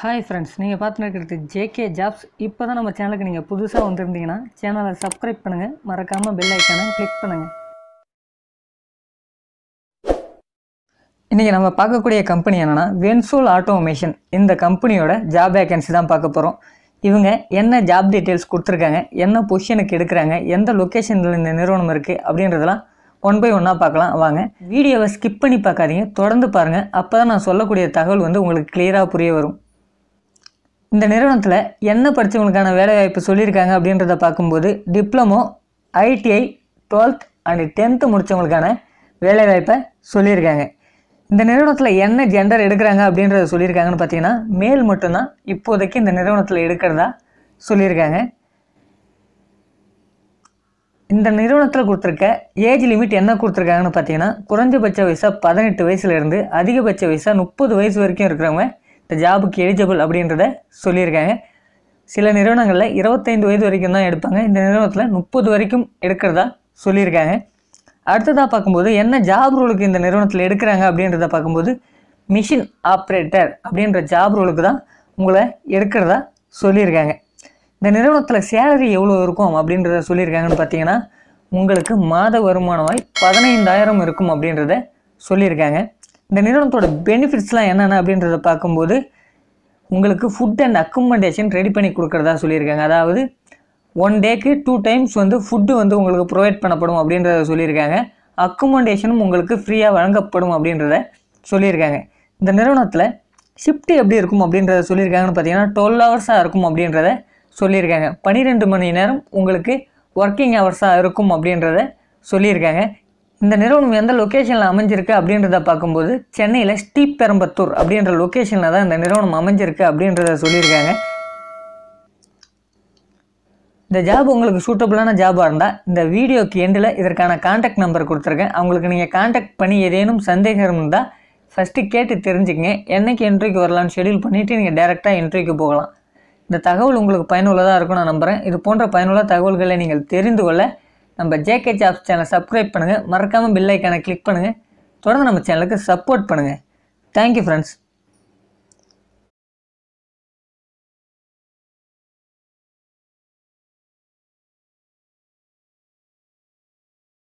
hi friends நீங்கள் பார்த்துன்னு இருக்கிறது ஜேகே ஜாப்ஸ் இப்போ தான் நம்ம சேனலுக்கு நீங்கள் புதுசாக வந்திருந்தீங்கன்னா சேனலை சப்ஸ்கிரைப் பண்ணுங்கள் மறக்காமல் பெல் ஐக்கானை கிளிக் பண்ணுங்கள் இன்றைக்கி நம்ம பார்க்கக்கூடிய கம்பெனி என்னென்னா வென்சோல் ஆட்டோமேஷன் இந்த கம்பெனியோட ஜாப் வேகன்சி தான் பார்க்க போகிறோம் இவங்க என்ன ஜாப் டீட்டெயில்ஸ் கொடுத்துருக்காங்க என்ன பொசிஷனுக்கு எடுக்கிறாங்க எந்த லொக்கேஷனில் இந்த நிறுவனம் இருக்குது அப்படின்றதெல்லாம் ஒன் பை ஒன்னாக பார்க்கலாம் வாங்க வீடியோவை ஸ்கிப் பண்ணி பார்க்காதீங்க தொடர்ந்து பாருங்கள் அப்போ தான் நான் சொல்லக்கூடிய தகவல் வந்து உங்களுக்கு கிளியராக புரிய வரும் இந்த நிறுவனத்தில் என்ன படித்தவங்களுக்கான வேலைவாய்ப்பு சொல்லியிருக்காங்க அப்படின்றத பார்க்கும்போது diploma ITI twelfth and tenth முடித்தவங்களுக்கான வேலைவாய்ப்பை சொல்லியிருக்காங்க இந்த நிறுவனத்தில் என்ன ஜெண்டர் எடுக்கிறாங்க அப்படின்றத சொல்லியிருக்காங்கன்னு பார்த்தீங்கன்னா மேல் மட்டும்தான் இப்போதைக்கு இந்த நிறுவனத்தில் எடுக்கிறதா சொல்லியிருக்காங்க இந்த நிறுவனத்தில் கொடுத்துருக்க ஏஜ் லிமிட் என்ன கொடுத்துருக்காங்கன்னு பார்த்தீங்கன்னா குறைஞ்சபட்ச வயசாக பதினெட்டு வயசுலேருந்து அதிகபட்ச வயசாக முப்பது வயசு வரைக்கும் இருக்கிறவங்க இந்த ஜாபுக்கு எலிஜிபிள் அப்படின்றத சொல்லியிருக்காங்க சில நிறுவனங்களில் இருபத்தைந்து வயது வரைக்கும் தான் எடுப்பாங்க இந்த நிறுவனத்தில் முப்பது வரைக்கும் எடுக்கிறதா சொல்லியிருக்காங்க அடுத்ததாக பார்க்கும்போது என்ன ஜாப் ரோலுக்கு இந்த நிறுவனத்தில் எடுக்கிறாங்க அப்படின்றத பார்க்கும்போது மிஷின் ஆப்ரேட்டர் அப்படின்ற ஜாப் ரோலுக்கு தான் உங்களை எடுக்கிறதா சொல்லியிருக்காங்க இந்த நிறுவனத்தில் சேலரி எவ்வளோ இருக்கும் அப்படின்றத சொல்லியிருக்காங்கன்னு பார்த்தீங்கன்னா உங்களுக்கு மாத வருமானமாய் பதினைந்தாயிரம் இருக்கும் அப்படின்றத சொல்லியிருக்காங்க இந்த நிறுவனத்தோட பெனிஃபிட்ஸ்லாம் என்னென்ன அப்படின்றத பார்க்கும்போது உங்களுக்கு ஃபுட் அண்ட் அக்கமண்டேஷன் ரெடி பண்ணி கொடுக்குறதா சொல்லியிருக்காங்க அதாவது ஒன் டேக்கு டூ டைம்ஸ் வந்து ஃபுட்டு வந்து உங்களுக்கு ப்ரொவைட் பண்ணப்படும் அப்படின்றத சொல்லியிருக்காங்க அக்கமண்டேஷனும் உங்களுக்கு ஃப்ரீயாக வழங்கப்படும் அப்படின்றத சொல்லியிருக்காங்க இந்த நிறுவனத்தில் ஷிஃப்ட் எப்படி இருக்கும் அப்படின்றத சொல்லியிருக்காங்கன்னு பார்த்தீங்கன்னா டுவெல் ஹவர்ஸாக இருக்கும் அப்படின்றத சொல்லியிருக்காங்க பன்னிரெண்டு மணி நேரம் உங்களுக்கு ஒர்க்கிங் ஹவர்ஸாக இருக்கும் அப்படின்றத சொல்லியிருக்காங்க இந்த நிறுவனம் எந்த லொக்கேஷனில் அமைஞ்சிருக்கு அப்படின்றத பார்க்கும்போது சென்னையில் ஸ்ரீபெரும்பத்தூர் அப்படின்ற லொக்கேஷனில் தான் இந்த நிறுவனம் அமைஞ்சிருக்கு அப்படின்றத சொல்லியிருக்காங்க இந்த ஜாப் உங்களுக்கு சூட்டபுளான ஜாபாக இருந்தால் இந்த வீடியோக்கு எண்டில் இதற்கான காண்டாக்ட் நம்பர் கொடுத்துருக்கேன் அவங்களுக்கு நீங்கள் காண்டாக்ட் பண்ணி ஏதேனும் சந்தேகம் இருந்தால் ஃபஸ்ட்டு கேட்டு தெரிஞ்சுக்கங்க என்னைக்கு இன்டர்வியூக்கு வரலான்னு ஷெடியூல் பண்ணிவிட்டு நீங்கள் டேரெக்டாக இன்டர்வியூக்கு போகலாம் இந்த தகவல் உங்களுக்கு பயனுள்ளதாக இருக்கும் நான் நம்புகிறேன் இது போன்ற பயனுள்ள தகவல்களை நீங்கள் தெரிந்து கொள்ள நம்ம ஜேகே ஜாப்ஸ் சேனலை சப்ஸ்கிரைப் பண்ணுங்கள் மறக்காமல் பில் ஐக்கானை கிளிக் பண்ணுங்கள் தொடர்ந்து நம்ம சேனலுக்கு சப்போர்ட் பண்ணுங்கள் தேங்க்யூ ஃப்ரெண்ட்ஸ்